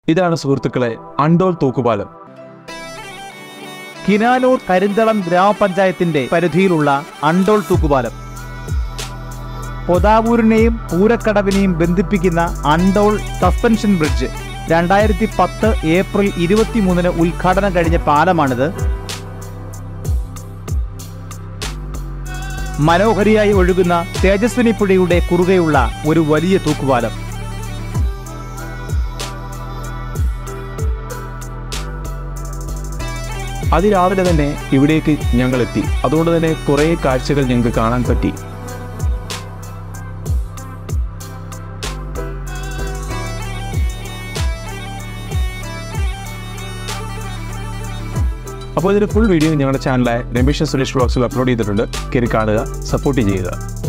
ഇതാണ് സുഹൃത്തുക്കളെ അണ്ടോൾ തൂക്കുപാലം കിനാനൂർ കരിന്തളം ഗ്രാമപഞ്ചായത്തിന്റെ പരിധിയിലുള്ള അണ്ടോൾ തൂക്കുപാലം പൊതാവൂരിനെയും പൂരക്കടവിനെയും ബന്ധിപ്പിക്കുന്ന അണ്ടോൾ സസ്പെൻഷൻ ബ്രിഡ്ജ് രണ്ടായിരത്തി പത്ത് ഏപ്രിൽ ഇരുപത്തിമൂന്നിന് ഉദ്ഘാടനം കഴിഞ്ഞ പാലമാണിത് മനോഹരിയായി ഒഴുകുന്ന തേജസ്വിനി പുഴയുടെ കുറുകെയുള്ള ഒരു വലിയ തൂക്കുപാലം അതിരാവിലെ തന്നെ ഇവിടേക്ക് ഞങ്ങൾ എത്തി അതുകൊണ്ട് തന്നെ കുറേ കാഴ്ചകൾ ഞങ്ങൾക്ക് കാണാൻ പറ്റി അപ്പോൾ ഇതിന്റെ ഫുൾ വീഡിയോ ഞങ്ങളുടെ ചാനലായ രമേശ് സുരേഷ് ബ്ലോഗ്സിൽ അപ്ലോഡ് ചെയ്തിട്ടുണ്ട് കയറി കാണുക സപ്പോർട്ട് ചെയ്യുക